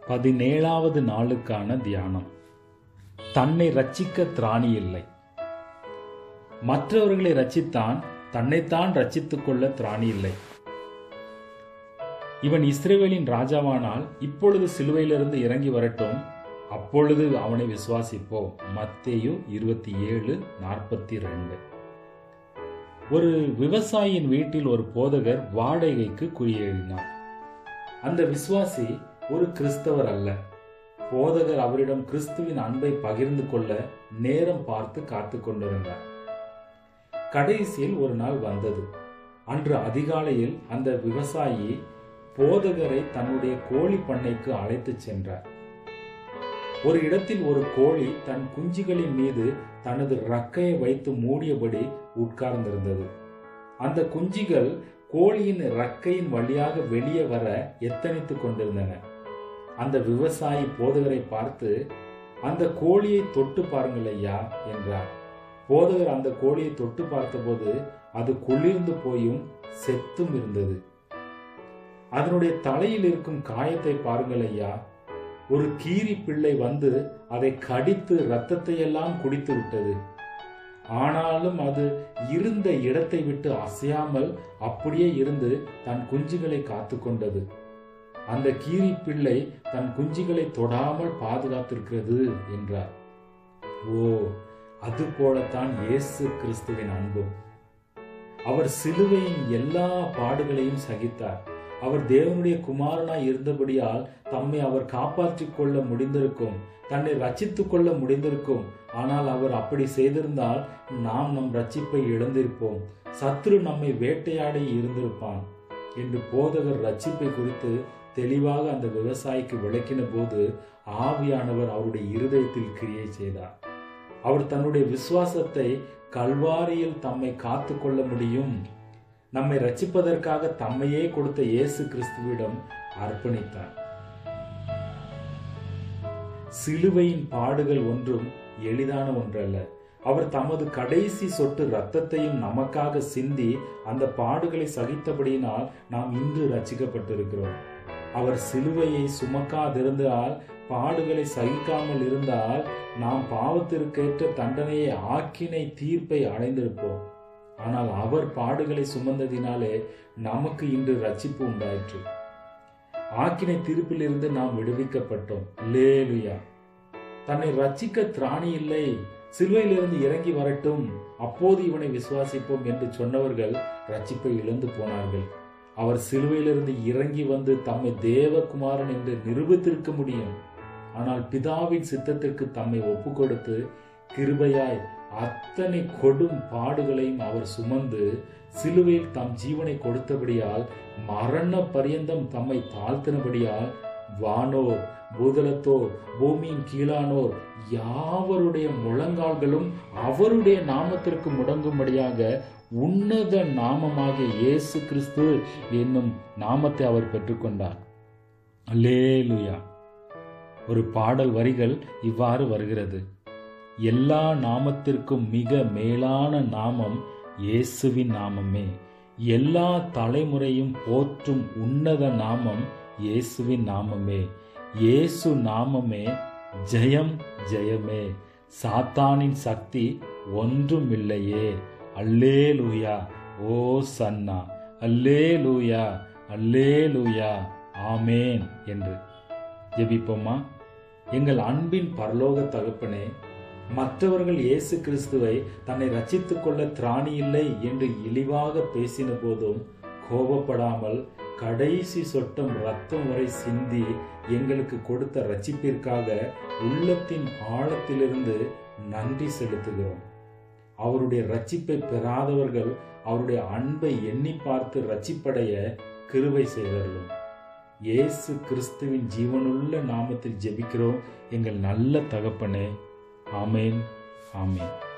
பதினேழாவது நாளுக்கான தியானம் தன்னை ரட்சிக்க திராணி இல்லை மற்றவர்களை ரட்சித்தான் தன்னைத்தான் ரட்சித்துக் கொள்ள திராணி இல்லை இவன் இஸ்ரேவேலின் ராஜாவானால் இப்பொழுது சிலுவையிலிருந்து இறங்கி வரட்டும் அப்பொழுது அவனை விசுவாசிப்போம் மத்தேயு இருபத்தி ஏழு நாற்பத்தி ரெண்டு ஒரு விவசாயியின் வீட்டில் ஒரு போதகர் வாடகைக்கு குடியேறினார் அந்த விசுவாசி ஒரு கிறிஸ்தவர் அல்ல போதகர் அவரிடம் கிறிஸ்துவின் அன்பை பகிர்ந்து கொள்ள நேரம் பார்த்து காத்து கொண்டிருந்தார் கடைசியில் ஒரு நாள் வந்தது அன்று அதிகாலையில் அந்த விவசாயி போதகரை தன்னுடைய கோழி பண்ணைக்கு அழைத்துச் சென்றார் ஒரு இடத்தில் ஒரு கோழி தன் குஞ்சுகளின் மீது தனது ரக்கையை வைத்து மூடியபடி உட்கார்ந்திருந்தது அந்த குஞ்சுகள் கோழியின் ரக்கையின் வழியாக வெளியே வர எத்தனித்துக் கொண்டிருந்தன அந்த விவசாயி போதகரை பார்த்து அந்த கோழியை தொட்டு பாருங்கள் ஐயா என்றார் போதகர் அந்த கோழியை தொட்டு பார்த்தபோது அது குளிர்ந்து போயும் செத்தும் இருந்தது அதனுடைய தலையில் இருக்கும் காயத்தை பாருங்கள் ஐயா ஒரு கீரி பிள்ளை வந்து அதை கடித்து ரத்தத்தை எல்லாம் குடித்து விட்டது ஆனாலும் அது இருந்த இடத்தை விட்டு அசையாமல் அப்படியே இருந்து தன் குஞ்சுகளை காத்து கொண்டது அந்த கீரி பிள்ளை தன் குஞ்சுகளை தொடாமல் பாதுகாத்திருக்கிறது என்றார் ஓ அது போலத்தான் இயேசு கிறிஸ்துவின் அன்பும் அவர் சிலுவையின் எல்லா பாடுகளையும் சகித்தார் அவர் தேவனுடைய குமாரனாய் இருந்தபடியால் தம்மை அவர் காப்பாற்றிக் கொள்ள முடிந்திருக்கும் தன்னை ரச்சித்துக் கொள்ள முடிந்திருக்கும் ஆனால் அவர் அப்படி செய்திருந்தால் நாம் நம் ரட்சிப்பை இழந்திருப்போம் சத்ரு நம்மை வேட்டையாடி இருந்திருப்பான் என்று போதகர் ரட்சிப்பை குறித்து தெளிவாக அந்த விவசாயிக்கு விளக்கின போது ஆவியானவர் அவருடைய இருதயத்தில் கிரியை செய்தார் அவர் தன்னுடைய விசுவாசத்தை கல்வாரியில் தம்மை காத்து கொள்ள முடியும் நம்மை ரட்சிப்பதற்காக தம்மையே கொடுத்த இயேசு கிறிஸ்துவிடம் அர்ப்பணித்தார் சிலுவையின் பாடுகள் ஒன்றும் எளிதான ஒன்றல்ல அவர் தமது கடைசி சொட்டு ரத்தத்தையும் நமக்காக சிந்தி அந்த பாடுகளை சகித்தபடியினால் நாம் இன்று ரச்சிக்கப்பட்டிருக்கிறோம் அவர் சிலுவையை சுமக்காதிருந்தால் பாடுகளை சகிக்காமல் இருந்தால் நாம் பாவத்திற்கேற்ற தண்டனையை ஆக்கினை தீர்ப்பை அடைந்திருப்போம் ஆனால் அவர் பாடுகளை சுமந்ததினாலே நமக்கு இன்று ரட்சிப்பு உண்டாயிற்று ஆக்கினை தீர்ப்பிலிருந்து நாம் விடுவிக்கப்பட்டோம் லேலுயா தன்னை ரட்சிக்க திராணி இல்லை சிலுவையிலிருந்து இறங்கி வரட்டும் அப்போது இவனை விசுவாசிப்போம் என்று சொன்னவர்கள் ரட்சிப்பை இழந்து போனார்கள் அவர் சிலுவையிலிருந்து இறங்கி வந்து தம்மை தேவகுமாரன் என்று நிரூபித்திருக்க முடியும் ஆனால் பிதாவின் சித்தத்திற்கு தம்மை ஒப்பு கொடுத்து கிருபையாய் அத்தனை கொடும் பாடுகளையும் அவர் சுமந்து சிலுவையில் தம் ஜீவனை கொடுத்தபடியால் மரண பரியந்தம் தம்மை தாழ்த்தினபடியால் வானோர் பூதலத்தோர் பூமியின் கீழானோர் யாவருடைய முழங்கால்களும் அவருடைய நாமத்திற்கு முடங்கும்படியாக உன்னத நாமமாக இயேசு கிறிஸ்து என்னும் நாமத்தை அவர் பெற்றுக்கொண்டார் அல்லேலுயா ஒரு பாடல் வரிகள் இவ்வாறு வருகிறது எல்லா நாமத்திற்கும் மிக மேலான நாமம் இயேசுவின் நாமமே எல்லா தலைமுறையும் போற்றும் உன்னத நாமம் இயேசுவின் நாமமே இயேசு நாமமே ஜெயம் ஜெயமே சாத்தானின் சக்தி ஒன்றும் இல்லையே அல்லே லூயா ஓ சன்னா அல்லே லூயா அல்லே லூயா ஆமேன் என்று ஜெபிப்போமா எங்கள் அன்பின் பரலோக தகப்பனே மற்றவர்கள் இயேசு கிறிஸ்துவை தன்னை ரச்சித்துக் கொள்ள திராணி இல்லை என்று இழிவாக பேசின போதும் கோபப்படாமல் கடைசி சொட்டம் ரத்தம் வரை சிந்தி எங்களுக்கு கொடுத்த ரட்சிப்பிற்காக உள்ளத்தின் ஆழத்திலிருந்து நன்றி செலுத்துகிறோம் அவருடைய ரட்சிப்பை பெறாதவர்கள் அவருடைய அன்பை எண்ணி பார்த்து ரட்சிப்படைய கிருவை செய்தர்களும் இயேசு கிறிஸ்துவின் ஜீவனுள்ள நாமத்தில் ஜெபிக்கிறோம் எங்கள் நல்ல தகப்பனே ஆமேன் ஆமேன்